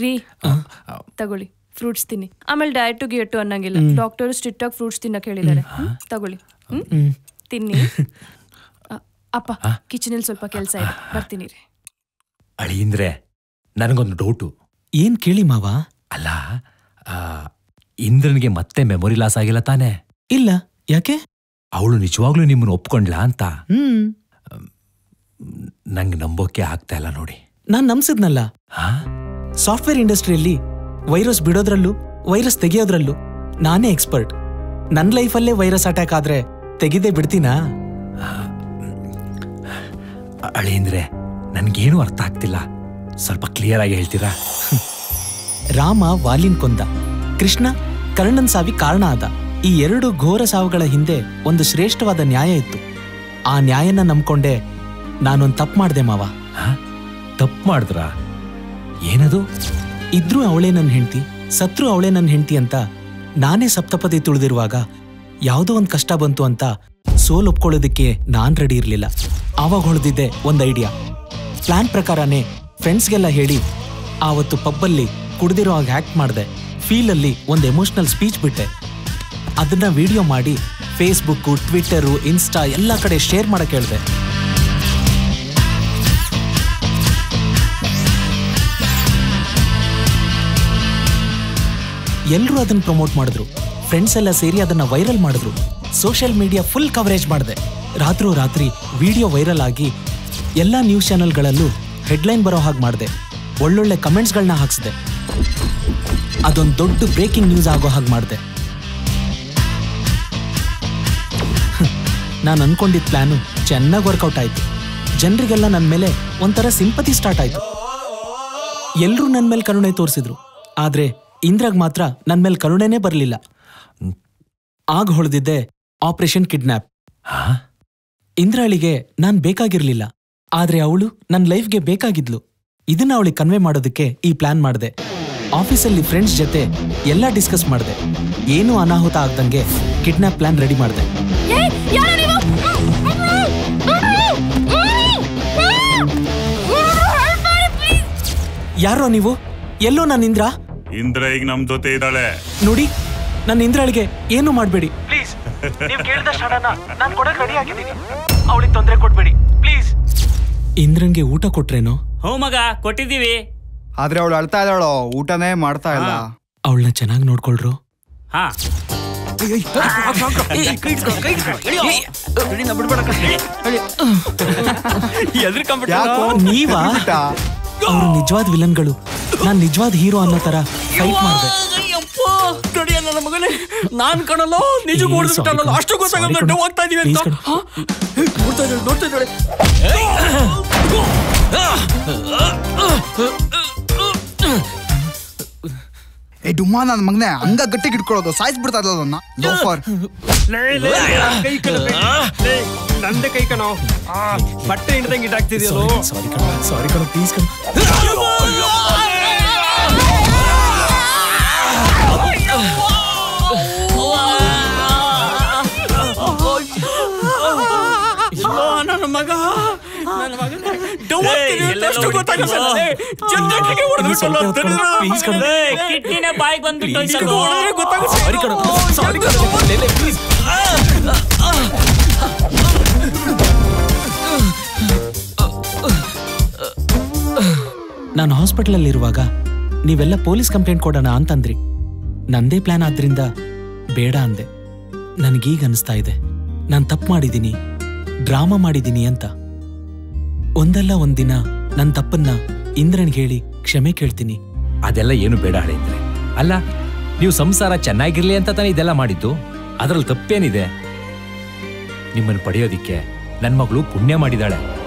ರೀ ತಗೊಳ್ಳಿ ಫ್ರೂಟ್ಸ್ ತಿನ್ನಿ ಆಮೇಲೆ ಡಯಟು ಗಿಯಟು ಅನ್ನಂಗಿಲ್ಲ ಡಾಕ್ಟರ್ ಸ್ಟ್ರಿಕ್ಟ್ ಆಗಿ ಫ್ರೂಟ್ಸ್ ತಿನ್ನಕ್ ಹೇಳಿದ್ದಾರೆ ಹ್ಮ್? ತಗೊಳ್ಳಿ ಹ್ಮ್? ತಿನ್ನಿ ಅ, ಅಪ್ಪ ಕಿಚನಲ್ಲಿ ಸ್ವಲ್ಪ ಕೆಲಸ ಇದೆ ಬರ್ತೀನಿ ರೀ ಅಳಿಯಿಂದ್ರೆ ನನಗೊಂದು ಡೌಟು ಏನ್ ಕೇಳಿ ಮಾವ ಅಲ್ಲ ಆ, ಇಂದ್ರನ್ಗೆ ಮತ್ತೆ ಮೆಮೊರಿ ಲಾಸ್ ಆಗಿಲ್ಲ ತಾನೇ ಇಲ್ಲ ಯಾಕೆ ಅವಳು ನಿಜವಾಗ್ಲೂ ನಿಮ್ಮನ್ನ ಒಪ್ಕೊಂಡ್ಲಾ ಅಂತ ಹ್ಮ್ ನಂಗೆ ನಂಬೋಕೆ ಆಗ್ತಾ ಇಲ್ಲ ನೋಡಿ ನಾನ್ ನಂಬ್ಸಿದ್ನಲ್ಲ ಹಾ ಸಾಫ್ಟ್ವೇರ್ ಇಂಡಸ್ಟ್ರಿಯಲ್ಲಿ ವೈರಸ್ ಬಿಡೋದ್ರಲ್ಲೂ ವೈರಸ್ ತೆಗೆಯೋದ್ರಲ್ಲೂ ನಾನೇ ಎಕ್ಸ್ಪರ್ಟ್ ನನ್ ಲೈಫಲ್ಲೇ ವೈರಸ್ ಅಟ್ಯಾಕ್ ಆದ್ರೆ ತೆಗಿದೇ ಬಿಡ್ತೀನಾ ಅಳಿಯಿಂದ್ರೆ ನನ್ಗೇನು ಅರ್ಥ ಆಗ್ತಿಲ್ಲ ಸ್ವಲ್ಪ ಕ್ಲಿಯರ್ ಆಗಿ ಹೇಳ್ತೀರಾ ರಾಮ ವಾಲಿನ್ ಕೊಂದ ಕೃಷ್ಣ ಕರ್ಣನ್ ಸಾವಿ ಕಾರಣ ಆದ ಈ ಎರಡು ಘೋರ ಸಾವುಗಳ ಹಿಂದೆ ಒಂದು ಶ್ರೇಷ್ಠವಾದ ನ್ಯಾಯ ಇತ್ತು ಆ ನ್ಯಾಯನ ನಂಬ್ಕೊಂಡೆ ನಾನೊಂದ್ ತಪ್ಪು ಮಾಡ್ದೆ ಮಾವ ತಪ್ಪು ಮಾಡಿದ್ರ ಏನದು ಇದ್ರೂ ಅವಳೇ ನನ್ನ ಹೆಂಡತಿ ಸತ್ರು ಅವಳೇ ನನ್ನ ಹೆಂಡತಿ ಅಂತ ನಾನೇ ಸಪ್ತಪದಿ ತುಳಿದಿರುವಾಗ ಯಾವುದೋ ಒಂದು ಕಷ್ಟ ಬಂತು ಅಂತ ಸೋಲ್ ಒಪ್ಕೊಳ್ಳೋದಕ್ಕೆ ನಾನ್ ರೆಡಿ ಇರ್ಲಿಲ್ಲ ಆವಾಗ ಹೊಳೆದಿದ್ದೆ ಒಂದು ಐಡಿಯಾ ಪ್ಲಾನ್ ಪ್ರಕಾರನೇ ಫ್ರೆಂಡ್ಸ್ಗೆಲ್ಲ ಹೇಳಿ ಆವತ್ತು ಪಬ್ಬಲ್ಲಿ ಕುಡ್ದಿರೋ ಹಾಗೆ ಆಕ್ಟ್ ಮಾಡಿದೆ ಫೀಲಲ್ಲಿ ಒಂದು ಎಮೋಷನಲ್ ಸ್ಪೀಚ್ ಬಿಟ್ಟೆ ಅದನ್ನ ವಿಡಿಯೋ ಮಾಡಿ ಫೇಸ್ಬುಕ್ಕು ಟ್ವಿಟ್ಟರು ಇನ್ಸ್ಟಾ ಎಲ್ಲ ಕಡೆ ಶೇರ್ ಮಾಡಕ್ ಹೇಳ್ದೆ ಎಲ್ಲರೂ ಅದನ್ನ ಪ್ರಮೋಟ್ ಮಾಡಿದ್ರು ಫ್ರೆಂಡ್ಸ್ ಎಲ್ಲ ಸೇರಿ ಅದನ್ನ ವೈರಲ್ ಮಾಡಿದ್ರು ಸೋಷಿಯಲ್ ಮೀಡಿಯಾ ಫುಲ್ ಕವರೇಜ್ ಮಾಡಿದೆ ರಾತ್ರೋ ರಾತ್ರಿ ವಿಡಿಯೋ ವೈರಲ್ ಆಗಿ ಎಲ್ಲ ನ್ಯೂಸ್ ಚಾನೆಲ್ಗಳಲ್ಲೂ ಹೆಡ್ಲೈನ್ ಬರೋ ಹಾಗೆ ಮಾಡಿದೆ ಒಳ್ಳೊಳ್ಳೆ ಕಮೆಂಟ್ಸ್ಗಳನ್ನ ಹಾಕ್ಸಿದೆ ಅದೊಂದು ದೊಡ್ಡ ಬ್ರೇಕಿಂಗ್ ನ್ಯೂಸ್ ಆಗೋ ಹಾಗೆ ಮಾಡಿದೆ ನಾನು ಅನ್ಕೊಂಡಿದ್ದ ಪ್ಲಾನು ಚೆನ್ನಾಗಿ ವರ್ಕೌಟ್ ಆಯ್ತು ಜನರಿಗೆಲ್ಲ ನನ್ನ ಮೇಲೆ ಒಂಥರ ಸಿಂಪತಿ ಸ್ಟಾರ್ಟ್ ಆಯ್ತು ಎಲ್ರೂ ನನ್ನ ಮೇಲೆ ಕರುಣೆ ತೋರಿಸಿದ್ರು ಆದ್ರೆ ಇಂದ್ರಾಗ್ ಮಾತ್ರ ನನ್ನ ಮೇಲೆ ಕರುಣೆನೇ ಬರಲಿಲ್ಲ ಆಗ ಹೊಳೆದಿದ್ದೆ ಆಪರೇಷನ್ ಕಿಡ್ನಾಪ್ ಇಂದ್ರಾಳಿಗೆ ನಾನ್ ಬೇಕಾಗಿರ್ಲಿಲ್ಲ ಆದ್ರೆ ಅವಳು ನನ್ನ ಲೈಫ್ಗೆ ಬೇಕಾಗಿದ್ಲು ಇದನ್ನ ಅವಳಿಗೆ ಕನ್ವೆ ಮಾಡೋದಕ್ಕೆ ಈ ಪ್ಲಾನ್ ಮಾಡಿದೆ ಆಫೀಸಲ್ಲಿ ಫ್ರೆಂಡ್ಸ್ ಜೊತೆ ಎಲ್ಲ ಡಿಸ್ಕಸ್ ಮಾಡಿದೆ ಏನೂ ಅನಾಹುತ ಆಗ್ದಂಗೆ ಕಿಡ್ನಾಪ್ ಪ್ಲಾನ್ ರೆಡಿ ಮಾಡಿದೆ ಯಾರೋ ನೀವು ಎಲ್ಲೋ ನನ್ನ ಇಂದ್ರ ಇಂದ್ರ ಈಗ ನಮ್ ಜೊತೆ ಇದ್ದಾಳೆ ನೋಡಿ ನನ್ನ ಇಂದ್ರಾಳಿಗೆ ಏನು ಮಾಡಬೇಡಿ ಪ್ಲೀಸ್ ನೀವು ಕೇಳಿದಷ್ಟು ಹಣನ ನಾನು ಕೊಡಕ್ ರೆಡಿ ಆಗಿದ್ದೀನಿ ಅವಳಿಗೆ ತೊಂದರೆ ಕೊಡ್ಬೇಡಿ ಪ್ಲೀಸ್ ಇಂದ್ರನ್ಗೆ ಊಟ ಕೊಟ್ರೇನೋ ಹ್ಞೂ ಮಗ ಕೊಟ್ಟಿದ್ದೀವಿ ಆದ್ರೆ ಅವಳು ಅಳ್ತಾ ಇದ್ದಾಳೋ ಊಟನೇ ಮಾಡ್ತಾ ಇಲ್ಲ ಅವಳನ್ನ ಚೆನ್ನಾಗಿ ನೋಡ್ಕೊಳ್ರು ಹಾ ಯಾಕೋ ನೀವಾ ಅವ್ರು ನಿಜವಾದ ವಿಲನ್ಗಳು ನಾನ್ ನಿಜವಾದ ಹೀರೋ ಅನ್ನೋ ತರ ಫೈಟ್ ಮಾಡಿದೆ ನನ್ನ ಮಗನೇ ನಾನ್ ಕಣಲ್ಲ ನಿಜ ಏ, ಓಡಿಸ್ಬಿಟ್ಟಲ್ಲ sorry ಅಷ್ಟು ಕಣೋ, ಗೊತ್ತಾಗಲ್ಲ sorry ನೋವು ಆಗ್ತಾ ಇದೀವಿ ಅಂತ Please ಹಾ? ಏ, ನೋಡ್ತಾ ಇದ್ದಾಳೆ ನೋಡ್ತಾ ಇದ್ದಾಳೆ ಏ ಡುಮ್ಮಾ ನನ್ನ ಮಗನೆ ಹಂಗ ಗಟ್ಟಿಗೆ ಇಟ್ಕೊಳ್ಳೋದು ಸಾಯಿಸ್ಬಿಡ್ತಾ ಇದ್ದ ಅದನ್ನ ಲೋಫರ್ ಕೈ ಕಣ ಲೇ, ನಂದೇ ಕೈ ಕಣೋ ಆ, ಬಟ್ಟೆ ಹಿಡ್ದಂಗೆ ಇಟ್ಟಾಗ್ತಿದ್ಯಲ್ಲೋ ಸಾರಿ ಕಣ ಸಾರಿ ಕಣ ಪ್ಲೀಸ್ ಕಣ ಅಯ್ಯೋ, ನನ್ನ ಮಗ ನನ್ನ ಮಗ ಡವ್ ಆಗ್ತಿದೆ ಅಂತ ಅಷ್ಟು ಗೊತ್ತಾಗಲ್ಲ ಲೇ. ಜನರಿಗೆ ಹೊಡೆದ್ಬಿಟ್ಟಲ್ಲ ಸ್ವಲ್ಪ ಹೊತ್ತು ದರಿದ್ರ. please ಕಣೋ. ಲೇ, ಕಿಡ್ನಿನೇ ಬಾಯಿಗೆ ಬಂದ್ಬಿಟ್ಟು Please ಇದನ್ನು ಕಣೋ. ಹೊಡೆದ್ರೆ ಗೊತ್ತಾಗುತ್ತೆ. ಸಾರಿ ಕಣ ಸಾರಿ ಕಣ ಲೇ, ಲೇ, please. ನಾನು ಹಾಸ್ಪಿಟಲಲ್ಲಿರುವಾಗ ನೀವೆಲ್ಲ ಪೊಲೀಸ್ ಕಂಪ್ಲೇಂಟ್ ಕೊಡೋಣ ಅಂತಂದ್ರಿ ನಂದೇ ಪ್ಲಾನ್ ಆದ್ರಿಂದ ಬೇಡ ಅಂದೆ ನನಗೀಗ ಅನಿಸ್ತಾ ಇದೆ ನಾನು ತಪ್ಪು ಮಾಡಿದ್ದೀನಿ ಡ್ರಾಮಾ ಮಾಡಿದ್ದೀನಿ ಅಂತ ಒಂದಲ್ಲ ಒಂದಿನ ನನ್ನ ತಪ್ಪನ್ನ ಇಂದ್ರನ್ಗೆ ಹೇಳಿ ಕ್ಷಮೆ ಕೇಳ್ತೀನಿ ಅದೆಲ್ಲ ಏನು ಬೇಡ ಅಳಿಂದ್ರೆ ಅಲ್ಲ ನೀವು ಸಂಸಾರ ಚೆನ್ನಾಗಿರ್ಲಿ ಅಂತ ತಾನೇ ಇದೆಲ್ಲ ಮಾಡಿದ್ದು ಅದರಲ್ಲಿ ತಪ್ಪೇನಿದೆ ನಿಮ್ಮನ್ನು ಪಡೆಯೋದಿಕ್ಕೆ ನನ್ನ ಮಗಳು ಪುಣ್ಯ ಮಾಡಿದಾಳೆ